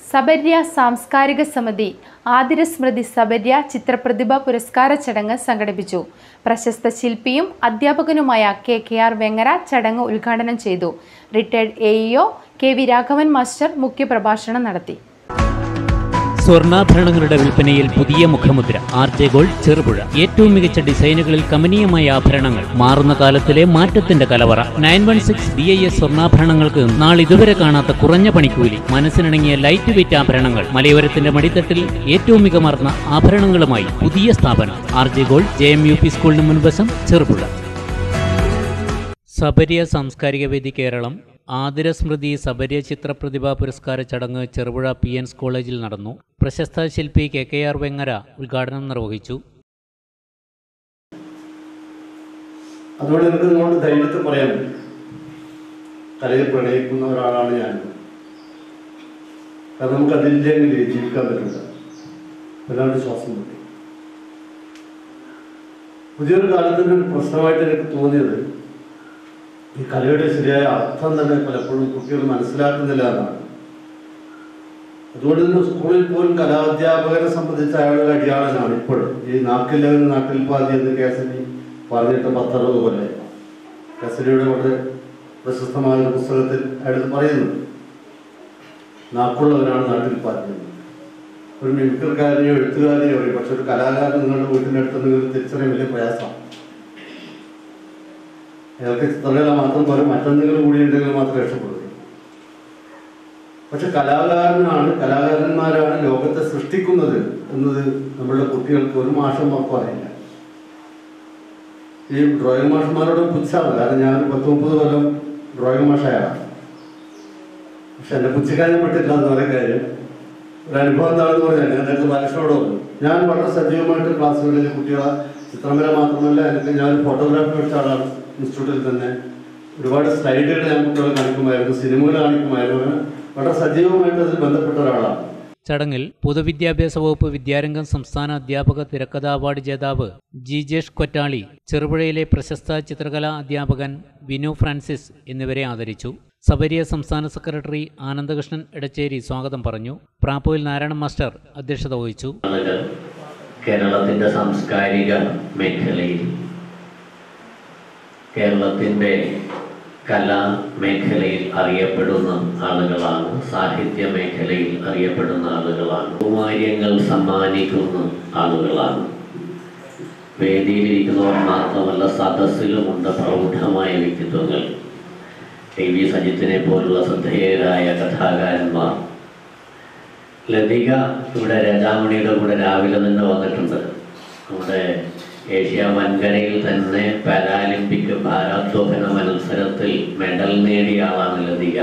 സബര്യ സാംസ്കാരിക സമിതി ആതിരസ്മൃതി സബര്യ ചിത്രപ്രതിഭ പുരസ്കാര ചടങ്ങ് സംഘടിപ്പിച്ചു പ്രശസ്ത ശില്പിയും അധ്യാപകനുമായ കെ കെ ആർ വെങ്ങര ചടങ്ങ് ഉദ്ഘാടനം ചെയ്തു retired A EO K V Raghavan master മുഖ്യപ്രഭാഷണം നടത്തി സ്വർണ്ണാഭരണങ്ങളുടെ വിൽപ്പനയിൽ പുതിയ മുഖമുദ്ര ആർ ജെ ഗോൾഡ് ചെറുപുഴ ഏറ്റവും മികച്ച ഡിസൈനുകളിൽ കമനീയമായ ആഭരണങ്ങൾ മാറുന്ന കാലത്തിലെ മാറ്റത്തിന്റെ കലവറ nine one six B I S സ്വർണ്ണാഭരണങ്ങൾക്ക് നാളിതുവരെ കാണാത്ത കുറഞ്ഞ പണിക്കൂലി മനസ്സിനിണങ്ങിയ ലൈറ്റ് വെയിറ്റ് ആഭരണങ്ങൾ മലയോരത്തിന്റെ മടിത്തട്ടിൽ ഏറ്റവും മികമാർന്ന ആഭരണങ്ങളുമായി പുതിയ സ്ഥാപനം R J gold J M U P സ്കൂളിന് മുൻവശം ചെറുപുഴ സബരിയ സാംസ്കാരിക വേദി കേരളം ആതിരസ്മൃതി സബരിയ ചിത്രപ്രതിഭാ പുരസ്കാര ചടങ്ങ് ചെറുപുഴ പി എൻസ് കോളേജിൽ നടന്നു പ്രശസ്ത ശില്പി കെ കെ ആർ വെങ്ങര ഉദ്ഘാടനം നിർവഹിച്ചു അതുകൊണ്ട് എനിക്ക് നിങ്ങളോട് ധൈര്യത്തിൽ പറയാൻ പറ്റും കലയെ പ്രണയിക്കുന്ന ഒരാളാണ് ഞാൻ കാരണം നമുക്ക് അതില്ലെങ്കിൽ ജീവിക്കാൻ പറ്റില്ല വല്ലാണ്ട് ശ്വാസം കിട്ടി പുതിയൊരു കാലത്തിൻ്റെ ഒരു പ്രശ്നമായിട്ട് എനിക്ക് തോന്നിയത് ഈ കലയുടെ ശരിയായ അർത്ഥം തന്നെ പലപ്പോഴും കുട്ടികൾ മനസ്സിലാക്കുന്നില്ല എന്നാണ് അതുകൊണ്ട് തന്നെ സ്കൂളിൽ പോലും കലാധ്യാപകരെ സംബന്ധിച്ച് അയാളുടെ അടിയാളനാണ് ഇപ്പോഴും ഈ നാക്കില്ലവൻ നാട്ടിൽ പാതി എന്ന് കേസരി പറഞ്ഞിട്ട് പത്തറുപത് കൊല്ലം കേസരിയുടെ വളരെ പ്രശസ്തമായ ഒരു പുസ്തകത്തിൽ അയാൾ ഇത് പറയുന്നു നാക്കുള്ളവനാണ് നാട്ടിൽ പാതി ഒരു മിമിക്രിക്കാരനെയോ എഴുത്തുകാരനെയോ പറയും പക്ഷെ ഒരു കലാകാരൻ നിങ്ങളുടെ വീട്ടിൻ്റെ അടുത്ത് നിങ്ങൾ തിരിച്ചറിയാൻ വലിയ പ്രയാസമാണ് അയാൾക്ക് ചിത്രകല മാത്രം പോലെ മറ്റെന്തെങ്കിലും കൂടി ഉണ്ടെങ്കിൽ മാത്രമേ രക്ഷപ്പെടുള്ളൂ പക്ഷെ കലാകാരനാണ് കലാകാരന്മാരാണ് ലോകത്തെ സൃഷ്ടിക്കുന്നത് എന്നത് നമ്മളുടെ കുട്ടികൾക്ക് ഒരു മാഷം മാത്രം അറിയില്ല ഈ ഡ്രോയിങ് മാഷന്മാരോട് പുച്ഛാണ് കാരണം ഞാൻ പത്ത് മുപ്പത് കൊല്ലം ഡ്രോയിങ് മാഷായാണ് പക്ഷെ എന്നെ പുച്ഛിക്കാനും പറ്റില്ല എന്ന് പറയുന്ന കാര്യം ഒരു അനുഭവം എന്താണെന്ന് പറഞ്ഞാൽ ഞാൻ നേരത്തെ ബാലകൃഷ്ണനോട് പറഞ്ഞു ഞാൻ വളരെ സജീവമായിട്ട് ക്ലാസ്സുകളിൽ കുട്ടികളെ ചിത്രംവര മാത്രമല്ല എനിക്ക് ഞാൻ ഫോട്ടോഗ്രാഫി പഠിച്ച ആളാണ് ഇൻസ്റ്റിറ്റ്യൂട്ടിൽ തന്നെ ഒരുപാട് സ്ലൈഡുകൾ ഞാൻ കുട്ടികളെ കാണിക്കുമായിരുന്നു സിനിമകൾ കാണിക്കുമായിരുന്നു അങ്ങനെ വളരെ സജീവമായിട്ട് അതിൽ ബന്ധപ്പെട്ട ഒരാളാണ് ചടങ്ങിൽ പൊതുവിദ്യാഭ്യാസ വകുപ്പ് വിദ്യാരംഗം സംസ്ഥാന അധ്യാപക തിരക്കഥാ അവാർഡ് ജേതാവ് ജിജേഷ് കൊറ്റാളി ചെറുപുഴയിലെ പ്രശസ്ത ചിത്രകലാ അധ്യാപകൻ വിനു ഫ്രാൻസിസ് എന്നിവരെ ആദരിച്ചു സബരിയ സംസ്ഥാന സെക്രട്ടറി ആനന്ദകൃഷ്ണൻ എടച്ചേരി സ്വാഗതം പറഞ്ഞു പ്രാപ്പൂയിൽ നാരായണ മാസ്റ്റർ അധ്യക്ഷത വഹിച്ചു ആളുകൾ കേരളത്തിൻ്റെ സാംസ്കാരിക മേഖലയിൽ കേരളത്തിൻ്റെ കലാ മേഖലയിൽ അറിയപ്പെടുന്ന ആളുകളാണ് സാഹിത്യ മേഖലയിൽ അറിയപ്പെടുന്ന ആളുകളാണ് കുമാര്യങ്ങൾ സമ്മാനിക്കുന്ന ആളുകളാണ് വേദിയിലിരിക്കുന്നവർ മാത്രമല്ല സദസ്സിലുമുണ്ട് പ്രൗഢമായ വ്യക്തിത്വങ്ങൾ ടി വി സജിത്തിനെ പോലുള്ള ശ്രദ്ധേയരായ കഥാകാരന്മാർ ലതിക ഇവിടെ രാജാമണിയുടെ കൂടെ രാവിലെ തന്നെ വന്നിട്ടുണ്ട് നമ്മുടെ ഏഷ്യ വൻകരയിൽ തന്നെ പാരാലിമ്പിക് ഭാരോദ്വഹന മത്സരത്തിൽ മെഡൽ നേടിയ ആളാണ് Latika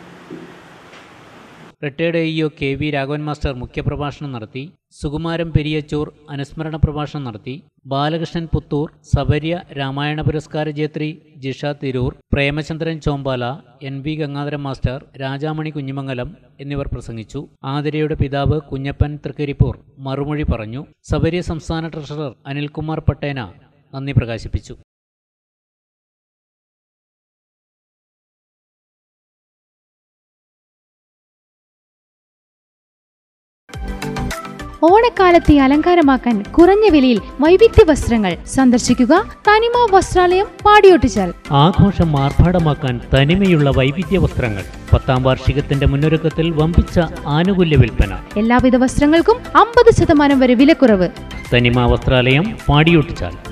retired EO K V Raghavan master മുഖ്യപ്രഭാഷണം നടത്തി സുകുമാരൻ പെരിയച്ചൂർ അനുസ്മരണ പ്രഭാഷണം നടത്തി ബാലകൃഷ്ണൻ പുത്തൂർ സബര്യ രാമായണ പുരസ്കാര ജേത്രി Jisha Tirur Premachandran Chombala N V Gangadharan master Rajamani Kunjimangalam എന്നിവർ പ്രസംഗിച്ചു ആതിരയുടെ പിതാവ് കുഞ്ഞപ്പൻ തൃക്കരിപ്പൂർ മറുമൊഴി പറഞ്ഞു സബര്യ സംസ്ഥാന ട്രഷറർ അനിൽകുമാർ പട്ടേന നന്ദി പ്രകാശിപ്പിച്ചു ഓണക്കാലത്തെ അലങ്കാരമാക്കാൻ കുറഞ്ഞ വിലയിൽ വൈവിധ്യ വസ്ത്രങ്ങൾ സന്ദർശിക്കുക തനിമ വസ്ത്രാലയം പാടിയൊട്ടിച്ചാൽ ആഘോഷം ആർഭാടമാക്കാൻ തനിമയുള്ള വൈവിധ്യ വസ്ത്രങ്ങൾ പത്താം വാർഷികത്തിന്റെ മുന്നൊരുക്കത്തിൽ വമ്പിച്ച ആനുകൂല്യ വിൽപ്പന എല്ലാവിധ വസ്ത്രങ്ങൾക്കും അമ്പത് ശതമാനം വരെ വിലക്കുറവ് തനിമ വസ്ത്രാലയം പാടിയൊട്ടിച്ചാൽ